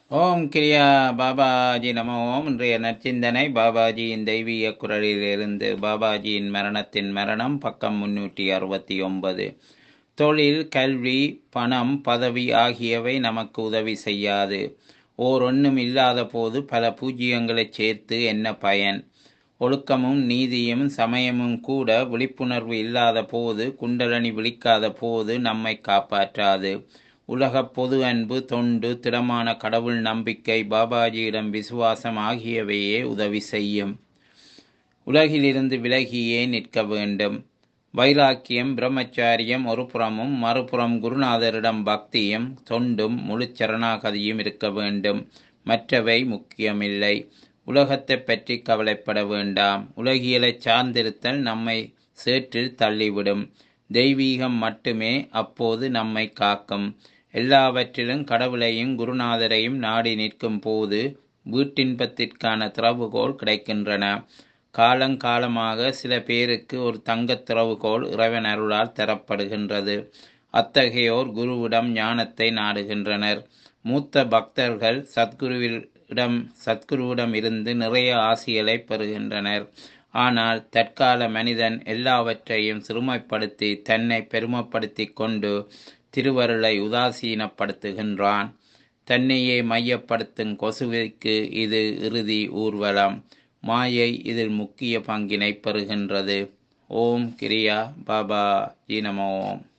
ஓம் கிரியா பாபாஜி நம ஓம் இன்றைய நற்சிந்தனை பாபாஜியின் தெய்வீக குரலிலிருந்து பாபாஜியின் மரணத்தின் மரணம் பக்கம் முன்னூற்றி அறுபத்தி ஒன்பது தொழில் கல்வி பணம் பதவி ஆகியவை நமக்கு உதவி செய்யாது ஓர் ஒன்றும் இல்லாத போது பல பூஜ்ஜியங்களைச் சேர்த்து என்ன பயன் ஒழுக்கமும் நீதியும் சமயமும் கூட விழிப்புணர்வு இல்லாத போது குண்டலனி விழிக்காத போது நம்மை காப்பாற்றாது உலகப் பொது அன்பு தொண்டு திடமான கடவுள் நம்பிக்கை பாபாஜியிடம் விசுவாசம் ஆகியவையே உதவி செய்யும் உலகிலிருந்து விலகியே நிற்க வேண்டும் வைராக்கியம் பிரம்மச்சாரியம் ஒரு புறமும் மறுபுறம் குருநாதரிடம் பக்தியும் தொண்டும் முழு சரணாகதியும் இருக்க வேண்டும் மற்றவை முக்கியமில்லை உலகத்தை பற்றி கவலைப்பட வேண்டாம் உலகியலை சார்ந்திருத்தல் நம்மை சேற்றில் தள்ளிவிடும் தெய்வீகம் மட்டுமே அப்போது நம்மை காக்கும் எல்லாவற்றிலும் கடவுளையும் குருநாதரையும் நாடி நிற்கும் போது வீட்டின்பத்திற்கான திறவுகோல் கிடைக்கின்றன காலங்காலமாக சில பேருக்கு ஒரு தங்கத் திறவுகோல் இறைவன் அருளால் தரப்படுகின்றது அத்தகையோர் குருவிடம் ஞானத்தை நாடுகின்றனர் மூத்த பக்தர்கள் சத்குருவில் இடம் சத்குருவிடம் இருந்து நிறைய ஆசிகளை பெறுகின்றனர் ஆனால் தற்கால மனிதன் எல்லாவற்றையும் சிறுமைப்படுத்தி தன்னை பெருமைப்படுத்தி கொண்டு திருவருளை உதாசீனப்படுத்துகின்றான் தன்னையே மையப்படுத்தும் கொசுவிற்கு இது இறுதி ஊர்வலம் மாயை இதில் முக்கிய பங்கினை பெறுகின்றது ஓம் கிரியா பாபா ஜி நம ஓம்